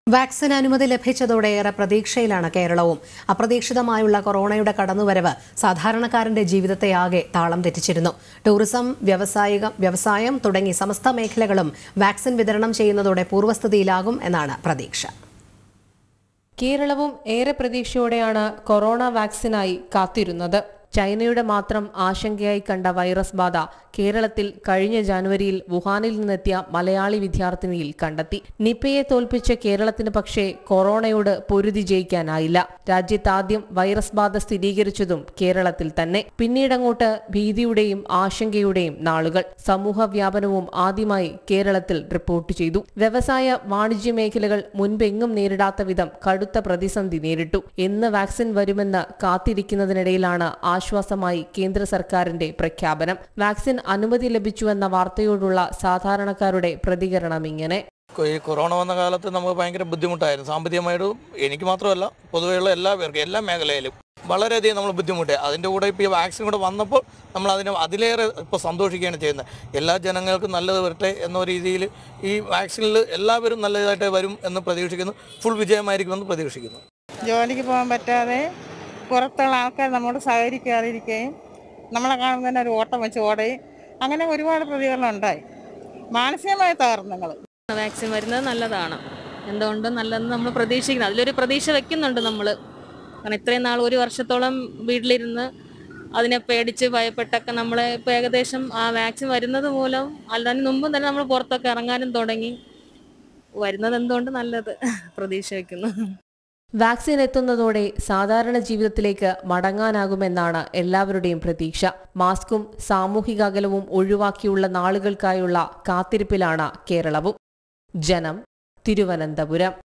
vaccine അനുമതി ലഭിച്ചതോടെ ഏറെ പ്രതീക്ഷയിലാണ് കേരളവും അപ്രതീക്ഷിതമായുള്ള കൊറോണയുടെ കടന്നുവരവ് സാധാരണക്കാരന്റെ ജീവിതത്തെ ആകെ താളം തെറ്റിച്ചിരുന്നു ടൂറിസം വ്യാവസായിക വ്യവസായം തുടങ്ങി സമസ്ത മേഖലകളും വാക്സിൻ വിതരണം ചെയ്യുന്നതോടെ പൂർവ്വസ്ഥിതിയിലാകും എന്നാണ് പ്രതീക്ഷ കേരളവും ഏറെ പ്രതീക്ഷയോടെയാണ് കൊറോണ വാക്സിനായി കാത്തിരുന്നത് ചൈനയുടെ മാത്രം ആശങ്കയായി കണ്ട വൈറസ് ബാധ കേരളത്തിൽ കഴിഞ്ഞ ജനുവരിയിൽ വുഹാനിൽ നിന്നെത്തിയ മലയാളി വിദ്യാർത്ഥിനിയിൽ കണ്ടെത്തി നിപ്പയെ തോൽപ്പിച്ച കേരളത്തിന് പക്ഷേ കൊറോണയോട് പൊരുതി ജയിക്കാനായില്ല രാജ്യത്ത് ആദ്യം വൈറസ് ബാധ സ്ഥിരീകരിച്ചതും കേരളത്തിൽ തന്നെ പിന്നീടങ്ങോട്ട് ഭീതിയുടെയും ആശങ്കയുടെയും നാളുകൾ സമൂഹ വ്യാപനവും ആദ്യമായി കേരളത്തിൽ റിപ്പോർട്ട് ചെയ്തു വ്യവസായ വാണിജ്യ മേഖലകൾ മുൻപെങ്ങും നേരിടാത്ത വിധം കടുത്ത പ്രതിസന്ധി നേരിട്ടു എന്ന് വാക്സിൻ വരുമെന്ന് കാത്തിരിക്കുന്നതിനിടയിലാണ് ആശ്വാസമായി കേന്ദ്ര സർക്കാരിന്റെ പ്രഖ്യാപനം വാക്സിൻ അനുമതി ലഭിച്ചുവെന്ന വാർത്തയോടുള്ള സാധാരണക്കാരുടെ പ്രതികരണം ഇങ്ങനെ ഈ കൊറോണ വന്ന കാലത്ത് നമുക്ക് ഭയങ്കര ബുദ്ധിമുട്ടായിരുന്നു സാമ്പത്തികമായിട്ടും എനിക്ക് മാത്രമല്ല പൊതുവെയുള്ള എല്ലാ പേർക്കും എല്ലാ മേഖലയിലും വളരെയധികം നമ്മൾ ബുദ്ധിമുട്ടായി അതിൻ്റെ കൂടെ ഇപ്പോൾ ഈ വാക്സിൻ കൂടെ വന്നപ്പോൾ നമ്മൾ അതിന് അതിലേറെ ഇപ്പോൾ സന്തോഷിക്കുകയാണ് ചെയ്യുന്നത് എല്ലാ ജനങ്ങൾക്കും നല്ലത് വരട്ടെ എന്ന രീതിയിൽ ഈ വാക്സിനിൽ എല്ലാവരും നല്ലതായിട്ട് വരും എന്ന് പ്രതീക്ഷിക്കുന്നു ഫുൾ വിജയമായിരിക്കുമെന്ന് പ്രതീക്ഷിക്കുന്നു ജോലിക്ക് പോകാൻ പറ്റാതെ പുറത്തുള്ള ആൾക്കാർ നമ്മോട് സഹകരിക്കാതിരിക്കുകയും നമ്മളെ കാണുമ്പോൾ തന്നെ ഒരു ഓട്ടം വെച്ച് ഓടുകയും അങ്ങനെ ഒരുപാട് പ്രതികരണം ഉണ്ടായി മാനസികമായ തകർന്നങ്ങൾ വാക്സിൻ വരുന്നത് നല്ലതാണ് എന്തുകൊണ്ടും നല്ലതെന്ന് നമ്മൾ പ്രതീക്ഷിക്കുന്നത് അതിലൊരു പ്രതീക്ഷ വെക്കുന്നുണ്ട് നമ്മൾ കാരണം ഇത്രയും നാൾ ഒരു വർഷത്തോളം വീട്ടിലിരുന്ന് അതിനെ പേടിച്ച് ഭയപ്പെട്ടൊക്കെ നമ്മളെ ഇപ്പോൾ ഏകദേശം ആ വാക്സിൻ വരുന്നത് മൂലം അതിന് മുമ്പും തന്നെ നമ്മൾ പുറത്തൊക്കെ ഇറങ്ങാനും തുടങ്ങി വരുന്നത് എന്തുകൊണ്ട് നല്ലത് പ്രതീക്ഷ വയ്ക്കുന്നു വാക്സിൻ എത്തുന്നതോടെ സാധാരണ ജീവിതത്തിലേക്ക് മടങ്ങാനാകുമെന്നാണ് എല്ലാവരുടെയും പ്രതീക്ഷ മാസ്കും സാമൂഹിക അകലവും ഒഴിവാക്കിയുള്ള നാളുകൾക്കായുള്ള കാത്തിരിപ്പിലാണ് കേരളവും ജനം തിരുവനന്തപുരം